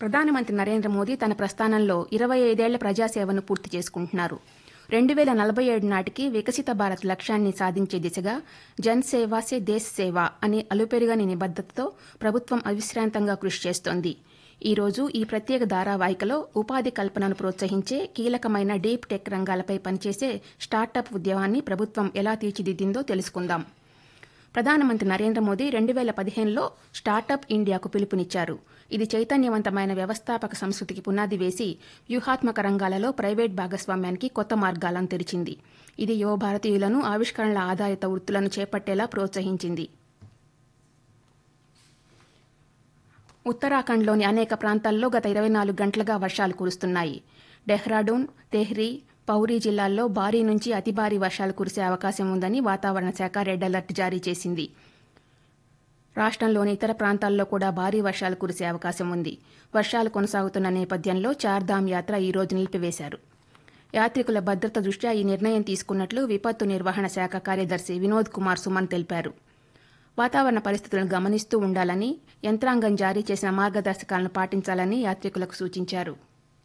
ప్రధానమంత్రి నరేంద్ర మోదీ తన ప్రస్థానంలో ఇరవై ఐదేళ్ల ప్రజాసేవను పూర్తి చేసుకుంటున్నారు రెండు వేల నలభై ఏడు నాటికి వికసిత భారత్ లక్ష్యాన్ని సాధించే దిశగా జన్ సేవా సే దేశ్ సేవ అనే అలుపెరుగని నిబద్దతతో ప్రభుత్వం అవిశ్రాంతంగా కృషి చేస్తోంది ఈ రోజు ఈ ప్రత్యేక ధారావాహికలో ఉపాధి కల్పనను ప్రోత్సహించే కీలకమైన డీప్ టెక్ రంగాలపై పనిచేసే స్టార్టప్ ఉద్యమాన్ని ప్రభుత్వం ఎలా తీర్చిదిద్దిందో తెలుసుకుందాం ప్రధానమంత్రి నరేంద్ర మోదీ రెండు వేల పదిహేనులో స్టార్టప్ ఇండియాకు పిలుపునిచ్చారు ఇది చైతన్యవంతమైన వ్యవస్థాపక సంస్కృతికి పునాది వేసి వ్యూహాత్మక రంగాలలో ప్రైవేట్ భాగస్వామ్యానికి కొత్త మార్గాలను తెరిచింది ఇది యువ భారతీయులను ఆవిష్కరణల ఆధారిత వృత్తులను చేపట్టేలా ప్రోత్సహించింది ఉత్తరాఖండ్లోని అనేక ప్రాంతాల్లో గత ఇరవై నాలుగు గంటలుగా వర్షాలు కురుస్తున్నాయి డెహ్రాడూన్ తెహ్రీ పౌరీ జిల్లాల్లో భారీ నుంచి అతి భారీ వర్షాలు కురిసే అవకాశం ఉందని వాతావరణ శాఖ రెడ్ అలర్ట్ జారీ చేసింది రాష్ట్రంలోని ఇతర ప్రాంతాల్లో కూడా భారీ వర్షాలు కురిసే అవకాశం ఉంది వర్షాలు కొనసాగుతున్న నేపథ్యంలో చార్ధామ్ యాత్ర ఈ రోజు నిలిపివేశారు యాత్రికుల భద్రత దృష్ట్యా ఈ నిర్ణయం తీసుకున్నట్లు విపత్తు నిర్వహణ శాఖ కార్యదర్శి వినోద్ కుమార్ సుమన్ తెలిపారు వాతావరణ పరిస్థితులను గమనిస్తూ ఉండాలని యంత్రాంగం జారీ చేసిన మార్గదర్శకాలను పాటించాలని యాత్రికులకు సూచించారు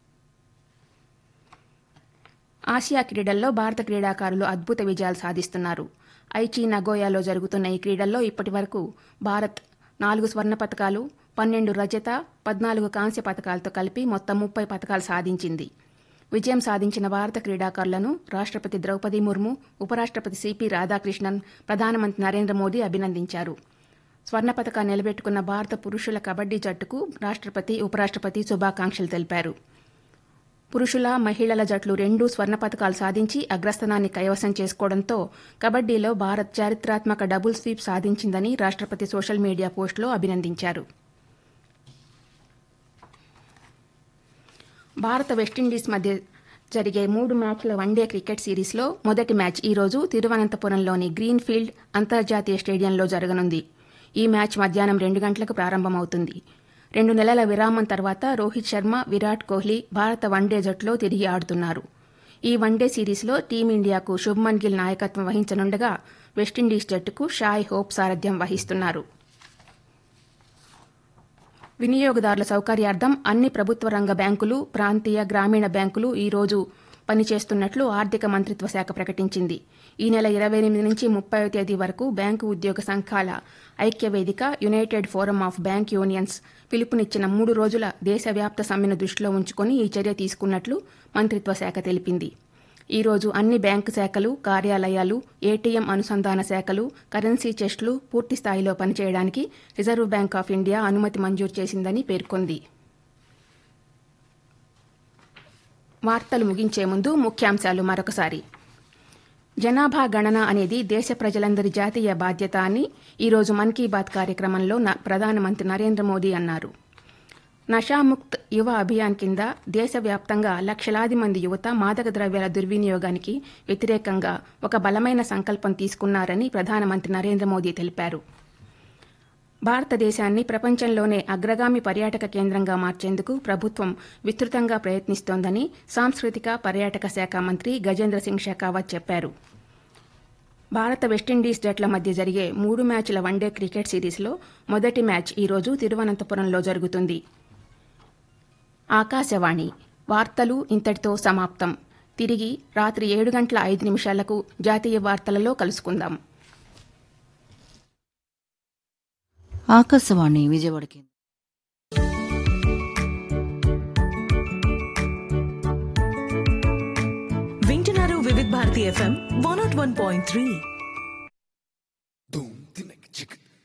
ఆసియా క్రీడల్లో భారత క్రీడాకారులు అద్భుత విజయాలు సాధిస్తున్నారు ఐచి నగోయాలో జరుగుతున్న ఈ క్రీడల్లో ఇప్పటి వరకు భారత్ నాలుగు స్వర్ణ పతకాలు పన్నెండు రజత పద్నాలుగు కాంస్య పతకాలతో కలిపి మొత్తం ముప్పై పతకాలు సాధించింది విజయం సాధించిన భారత క్రీడాకారులను రాష్ట్రపతి ద్రౌపది ముర్ము ఉపరాష్ట్రపతి సిపి రాధాకృష్ణన్ ప్రధానమంత్రి నరేంద్ర మోదీ అభినందించారు స్వర్ణ పతకాన్ని నిలబెట్టుకున్న భారత పురుషుల కబడ్డీ జట్టుకు రాష్ట్రపతి ఉపరాష్ట్రపతి శుభాకాంక్షలు తెలిపారు పురుషుల మహిళల జట్లు రెండూ స్వర్ణ పతకాలు సాధించి అగ్రస్థానాన్ని కైవసం చేసుకోవడంతో కబడ్డీలో భారత్ చారిత్రాత్మక డబుల్ స్వీప్ సాధించిందని రాష్ట్రపతి సోషల్ మీడియా పోస్టులో అభినందించారు భారత వెస్టిండీస్ మధ్య జరిగే మూడు మ్యాచ్ల వన్డే క్రికెట్ సిరీస్లో మొదటి మ్యాచ్ ఈరోజు తిరువనంతపురంలోని గ్రీన్ఫీల్డ్ అంతర్జాతీయ స్టేడియంలో జరగనుంది ఈ మ్యాచ్ మధ్యాహ్నం రెండు గంటలకు ప్రారంభమవుతుంది రెండు నెలల విరామం తర్వాత రోహిత్ శర్మ విరాట్ కోహ్లీ భారత వన్డే జట్టులో తిరిగి ఆడుతున్నారు ఈ వన్డే సిరీస్లో టీమిండియాకు శుభ్మన్ గిల్ నాయకత్వం వహించనుండగా వెస్టిండీస్ జట్టుకు షాయ్ హోప్ సారథ్యం వహిస్తున్నారు వినియోగదారుల సౌకర్యార్థం అన్ని ప్రభుత్వ రంగ బ్యాంకులు ప్రాంతీయ గ్రామీణ బ్యాంకులు ఈ రోజు పనిచేస్తున్నట్లు ఆర్థిక మంత్రిత్వ శాఖ ప్రకటించింది ఈ నెల ఇరవై ఎనిమిది నుంచి ముప్పై తేదీ వరకు బ్యాంకు ఉద్యోగ సంఘాల ఐక్య వేదిక united forum of bank unions పిలుపునిచ్చిన మూడు రోజుల దేశవ్యాప్త సమ్మెను దృష్టిలో ఉంచుకొని ఈ చర్య తీసుకున్నట్లు మంత్రిత్వ శాఖ తెలిపింది ఈ రోజు అన్ని బ్యాంకు శాఖలు కార్యాలయాలు ఏటీఎం అనుసంధాన శాఖలు కరెన్సీ చెస్టులు పూర్తి స్థాయిలో పనిచేయడానికి రిజర్వ్ బ్యాంక్ ఆఫ్ ఇండియా అనుమతి మంజూరు చేసిందని పేర్కొంది వార్తలు ముగించే ముందు ముఖ్యాంశాలు మరొకసారి జనాభా గణన అనేది దేశ ప్రజలందరి జాతీయ బాధ్యత అని ఈరోజు మన్ కీ బాత్ కార్యక్రమంలో ప్రధానమంత్రి నరేంద్ర మోదీ అన్నారు నషాముక్త్ యువ అభియాన్ కింద దేశవ్యాప్తంగా లక్షలాది మంది యువత మాదక ద్రవ్యాల దుర్వినియోగానికి వ్యతిరేకంగా ఒక బలమైన సంకల్పం తీసుకున్నారని ప్రధానమంత్రి నరేంద్ర మోదీ తెలిపారు భారతదేశాన్ని ప్రపంచంలోనే అగ్రగామి పర్యాటక కేంద్రంగా మార్చేందుకు ప్రభుత్వం విస్తృతంగా ప్రయత్నిస్తోందని సాంస్కృతిక పర్యాటక శాఖ మంత్రి గజేంద్ర సింగ్ షెకావత్ చెప్పారు భారత వెస్టిండీస్ జట్ల మధ్య జరిగే మూడు మ్యాచ్ల వన్డే క్రికెట్ సిరీస్లో మొదటి మ్యాచ్ ఈరోజు తిరువనంతపురంలో జరుగుతుంది ఆకాశవాణి వార్తలు ఇంతటితో సమాప్తం తిరిగి రాత్రి ఏడు గంటల ఐదు నిమిషాలకు జాతీయ వార్తలలో కలుసుకుందాం ఆకాశవాణి విజయవాడ కేంద్రం వింటున్నారు Vividh Bharati FM one not one point three